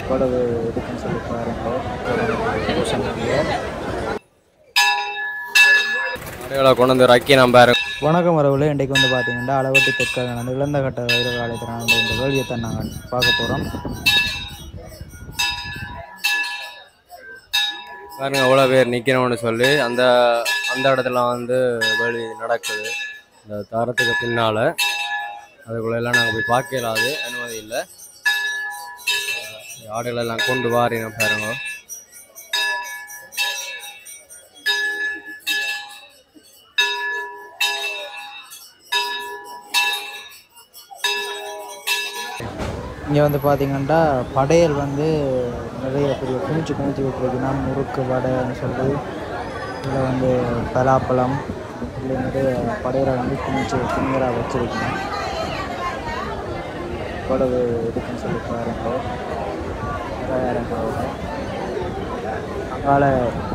எவ்வளவு இருக்குன்னு சொல்லி பாருங்க ஓஷன் பியர் மாடுகளை கொண்டு வந்து ரக்கி நம்ம பாருங்க வணக்கம் வரவுல இன்றைக்கு வந்து பார்த்தீங்கன்னா அளவட்டி தெற்காக நடந்த இழந்த கட்ட வைர காலத்தினால இந்த வேள்வியத்தை நாங்கள் பார்க்க போகிறோம் பாருங்க எவ்வளோ பேர் நிற்கிறோம்னு சொல்லி அந்த அந்த இடத்துல வந்து வழி நடக்குது இந்த தரத்துக்கு பின்னால் அதுக்குள்ள எல்லாம் நாங்கள் போய் பார்க்க இயலாது அனுமதி இல்லை ஆடுகள் எல்லாம் கொண்டு வாரின பாருங்க இங்கே வந்து பார்த்தீங்கன்னா படையல் வந்து நிறைய பெரிய குமிச்சு குமிச்சு விட்டுருக்குன்னா முறுக்கு வடைன்னு சொல்லி இதில் வந்து பலாப்பழம் இல்லை நிறைய படையலை வந்து குமிச்சு குமிராக வச்சுருக்கணும் எவ்வளவு இருக்குன்னு சொல்லி பாருங்க ரெண்டாயிரம் அங்கால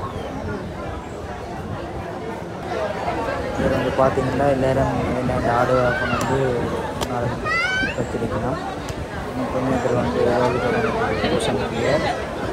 இதில் வந்து பார்த்தீங்கன்னா எல்லாரும் என்னென்ன ஆடு கொண்டு வந்து முன்னால் வச்சிருக்கணும் கொஞ்சம் பேர் வந்து ஓஷன் பியர்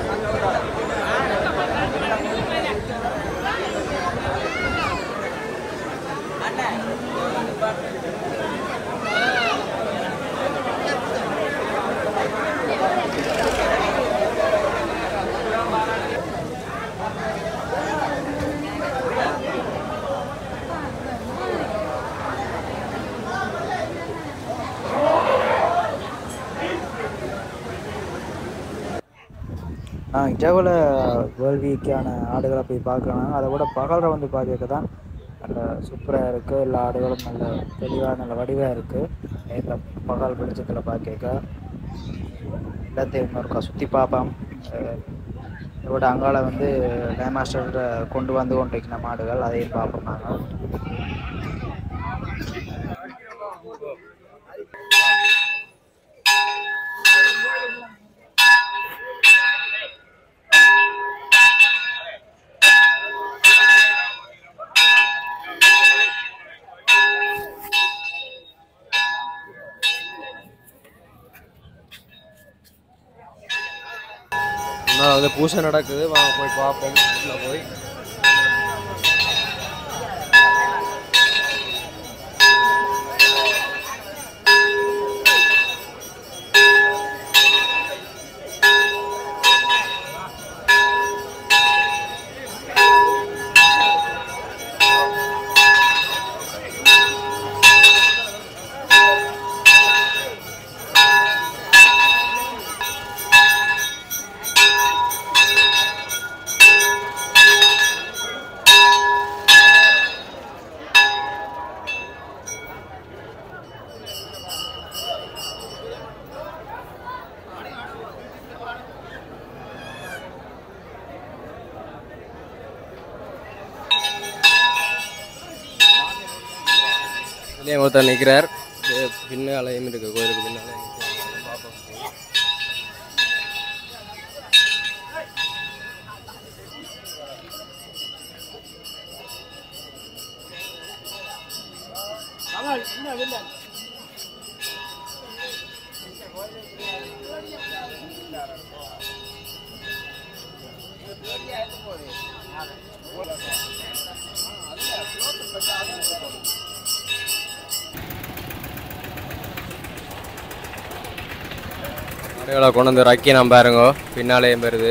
நான் இஜாவில் வேள்விக்கான ஆடுகளை போய் பார்க்கலாம் அதை விட பகலில் வந்து பார்க்க தான் நல்ல சூப்பராக இருக்குது எல்லா ஆடுகளும் நல்ல தெளிவாக நல்ல வடிவாக இருக்குது நேரில் பகல் வெளிச்சத்தில் பார்க்க எல்லாத்தையும் இன்னொருக்கா சுற்றி பார்ப்போம் அஹ் இதை விட அங்கால வந்து லே மாஸ்டர் கொண்டு வந்து கொண்டிருக்கிற மாடுகள் அதையும் பார்ப்போம் நாங்கள் இன்னும் வந்து பூசை நடக்குது வாங்க போய் பார்ப்போம் உள்ள போய் இல்லையே ஒருத்தர் நிற்கிறார் பின்னாலையும் இருக்கு கோயிலுக்கு பின்னாலே பார்ப்போம் மாடுகளை கொண்டு வந்து ரக்கி நம்ம பாருங்க பின்னாலேயும் வருது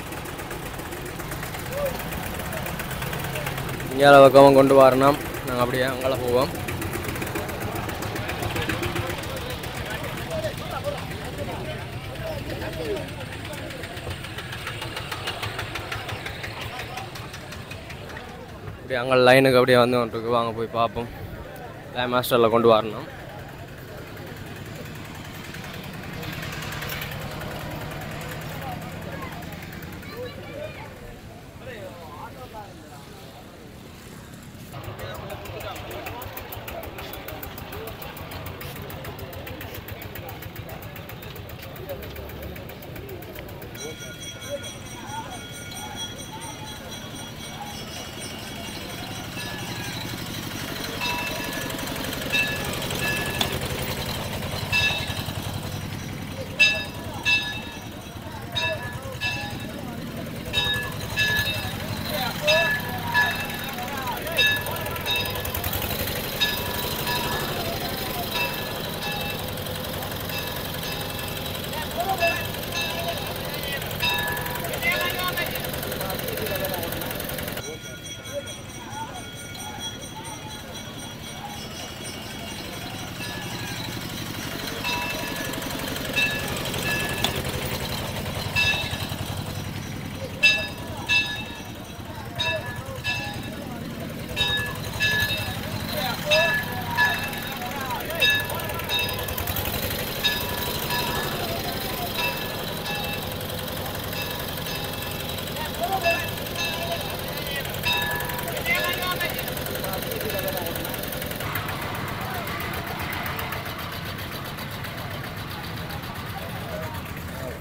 இங்கால பக்கமும் கொண்டு வரணும் நாங்கள் அப்படியே அங்கால போவோம் அப்படியே அங்கே லைனுக்கு அப்படியே வந்து இருக்கு வாங்க போய் பார்ப்போம் லைன் மாஸ்டரில் கொண்டு வரணும்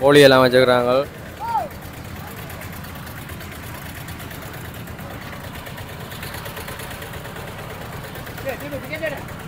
கோழி எல்லாம் வச்சுக்கிறாங்க சரி, சரி, சரி, சரி.